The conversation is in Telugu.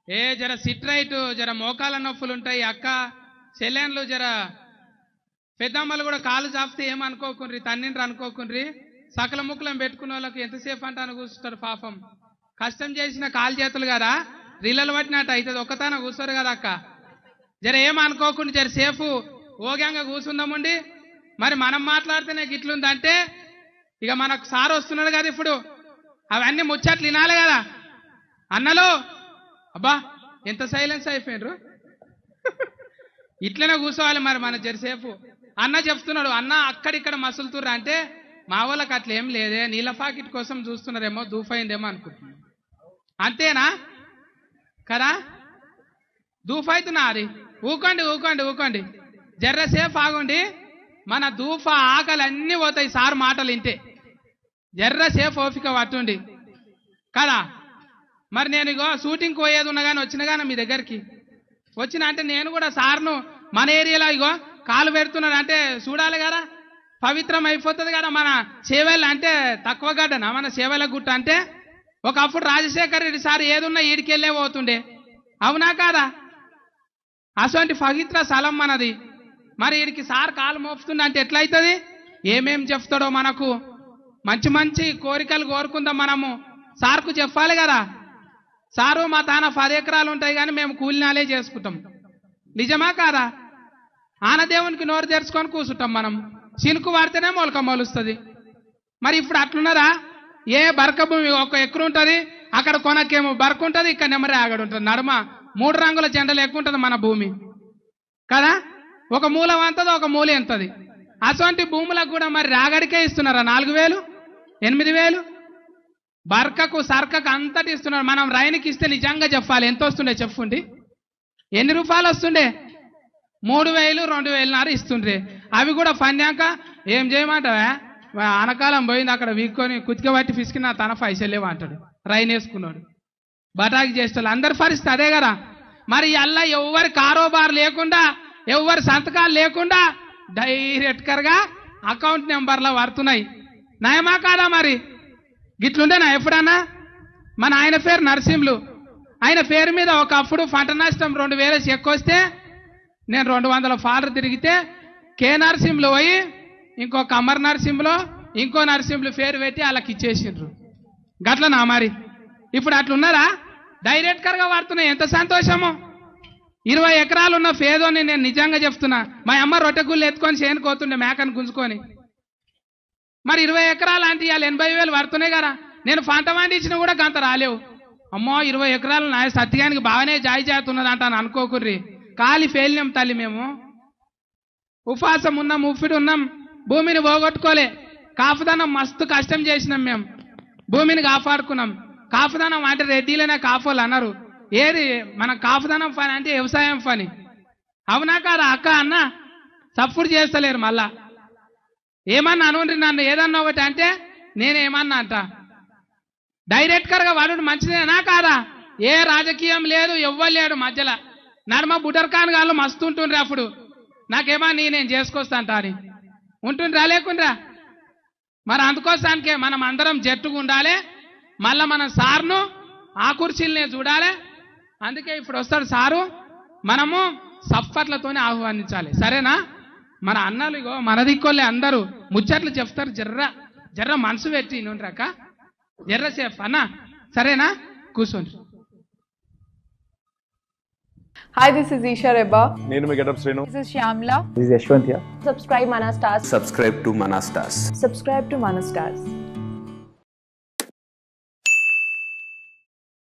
ఏ జర సిట్ రైట్ జర మోకాల నొప్పులు ఉంటాయి అక్క చెల్లెన్లు జర పెద్దమ్మలు కూడా కాలు చాపితే ఏమనుకోకుండ్రి తన్నిండ్రు అనుకోకుండ్రి సకల ముక్కలం పెట్టుకున్న వాళ్ళకి ఎంతసేపు అంటాను కూర్చుంటారు పాపం కష్టం చేసిన కాలు చేతులు కదా రీలలు పట్టినట్టు అవుతుంది ఒక్కతాన కూర్చోరు కదా అక్క జర ఏమనుకోకుండా జర సేఫ్ ఓగ్యంగా కూర్చుందామండి మరి మనం మాట్లాడితేనే గిట్లుందంటే ఇక మనకు సార్ వస్తున్నాడు కదా ఇప్పుడు అవన్నీ ముచ్చట్లు వినాలి కదా అన్నలు అబ్బా ఎంత సైలెన్స్ అయిపోయినరు ఇట్లనే కూర్చోవాలి మరి మన జరసేపు అన్న చెప్తున్నాడు అన్న అక్కడిక్కడ మసులుతుర్రు అంటే మా వాళ్ళకి అట్లా ఏం లేదే నీళ్ళ పాకెట్ కోసం చూస్తున్నారేమో దూఫైందేమో అనుకుంటున్నాను అంతేనా కదా దూఫైతున్నా అది ఊకోండి ఊకోండి ఊకోండి జర్రసేపు ఆగండి మన దూఫ ఆకలి అన్నీ పోతాయి సార్ మాటలు వింటే జర్రసేపు ఓపిక పట్టుండి కదా మరి నేను ఇగో షూటింగ్ పోయేది ఉన్నా కానీ వచ్చిన కానీ మీ దగ్గరికి వచ్చిన అంటే నేను కూడా సార్ను మన ఏరియాలో ఇగో కాలు పెడుతున్నాడు అంటే చూడాలి కదా పవిత్రం అయిపోతుంది కదా మన సేవలు అంటే తక్కువ గడ్డనా మన సేవల గుట్ట అంటే ఒకప్పుడు రాజశేఖర్ రెడ్డి సార్ ఏదున్నా ఈడికెళ్ళే పోతుండే అవునా కాదా అటువంటి పవిత్ర స్థలం మనది మరి వీడికి సార్ కాలు మోపుతుండే అంటే ఎట్లయితుంది ఏమేం చెప్తాడో మనకు మంచి మంచి కోరికలు కోరుకుందాం మనము సార్కు చెప్పాలి కదా సారు మా తాన పది ఎకరాలు ఉంటాయి కానీ మేము కూలినాలే చేసుకుంటాం నిజమా కాదా ఆనదేవునికి నోరు తెరుచుకొని కూర్చుంటాం మనం చినుకు వాడితేనే మొలక మొలుస్తుంది మరి ఇప్పుడు అట్లున్నదా ఏ బరక భూమి ఒక ఎకరు ఉంటుంది అక్కడ కొనకేమో బరక ఉంటుంది ఇక్కడ నెమ్మరి ఆగడు ఉంటుంది నడుమ మూడు రంగుల జెండలు ఎక్కువ ఉంటుంది మన భూమి కదా ఒక మూల వంతది ఒక మూల ఎంతది అటువంటి భూములకు కూడా మరి రాగడికే ఇస్తున్నారా నాలుగు వేలు ఎనిమిది వేలు బర్కకు సర్కకు అంతటి ఇస్తున్నారు మనం రైన్కి ఇస్తే నిజంగా చెప్పాలి ఎంత వస్తుండే చెప్పుండి ఎన్ని రూపాయలు వస్తుండే మూడు వేలు రెండు వేలున్నర ఇస్తుండ్రే అవి కూడా పన్నాక ఏం చేయమంటావా వా- ఆనకాలం పోయింది అక్కడ వీక్కొని కుతిక పట్టి పిసికి నా తన పైసలేవు అంటాడు రైన్ వేసుకున్నాడు బటాకి చేస్తారు అందరి పరిస్థితి అదే కదా మరి అల్లా ఎవరి కారోబార్ లేకుండా ఎవరి సంతకాలు లేకుండా డైరెక్ట్గా అకౌంట్ నెంబర్లో పడుతున్నాయి నయమా కాదా మరి గిట్లుండేనా ఎప్పుడన్నా మన ఆయన పేరు నరసింహులు ఆయన పేరు మీద ఒకప్పుడు పంట నష్టం రెండు వేల చెక్ వస్తే నేను రెండు వందల ఫాలర్ తిరిగితే కే నరసింహులు పోయి ఇంకో కమర్ నరసింహులో ఇంకో నరసింహులు పేరు పెట్టి వాళ్ళకి ఇచ్చేసిండ్రు గట్లనా మరి ఇప్పుడు అట్లున్నారా డైరెక్ట్ గా వాడుతున్నాయి ఎంత సంతోషము ఇరవై ఎకరాలు ఉన్న ఫేదోని నేను నిజంగా చెప్తున్నా మా అమ్మ రొట్టెగుళ్ళు ఎత్తుకొని చేనుకోతుండే మేకను గుంజుకొని మరి ఇరవై ఎకరాలు అంటే ఇవాళ ఎనభై వేలు పడుతున్నాయి కదా నేను పంట పండించినా కూడా గంత రాలేవు అమ్మో ఇరవై ఎకరాలు నా సత్యానికి బాగానే జాయి చేస్తున్నది అంటాను అనుకోకుర్రి కాలి ఫెయిల్యం తల్లి మేము ఉపాసం ఉన్నాం ఉప్పిడి ఉన్నాం భూమిని పోగొట్టుకోలే కాపుదనం మస్తు కష్టం చేసినాం మేము భూమిని కాపాడుకున్నాం కాపుదనం అంటే రెడ్డిలోనే కాపోలు అన్నారు ఏది మన కాపుదనం పని అంటే వ్యవసాయం పని అవునా కాదా అక్క అన్న సప్పుడు చేస్తలేరు మళ్ళా ఏమన్నా అనుండ్రి నన్ను ఏదన్నా ఒకటి అంటే నేనేమన్నా అంట డైరెక్ట్ గా వాడు మంచిదేనా కాదా ఏ రాజకీయం లేదు ఎవ్వరు లేడు మధ్యలో నడమ బుటర్ ఖాన్ గాళ్ళు మస్తు ఉంటుండ్రి అప్పుడు నాకేమో నీ నేను చేసుకొస్తా అంట అని ఉంటుండ్రా లేకుండ్రా మరి అందుకోసానికే మనం అందరం జట్టుగా ఉండాలి మళ్ళా మన సార్ను ఆ కుర్చీలనే చూడాలి అందుకే ఇప్పుడు వస్తాడు సారు మనము సప్పట్లతోనే ఆహ్వానించాలి సరేనా మన అన్నలు ఇగో మన దిక్కోళ్ళే అందరూ ముచ్చట్లు చెప్తారు జర్ర జర్ర మనసు పెట్టి నుండ్రాక జర్ర సేఫ్ అన్న సరేనా కూర్చోండి Hi, this is Isha Reba. నేను మీ getup Srinu This is Shyamla. This is Yashwant here. subscribe Mana Stars. subscribe to Manastas. Subscribe to Mana Stars.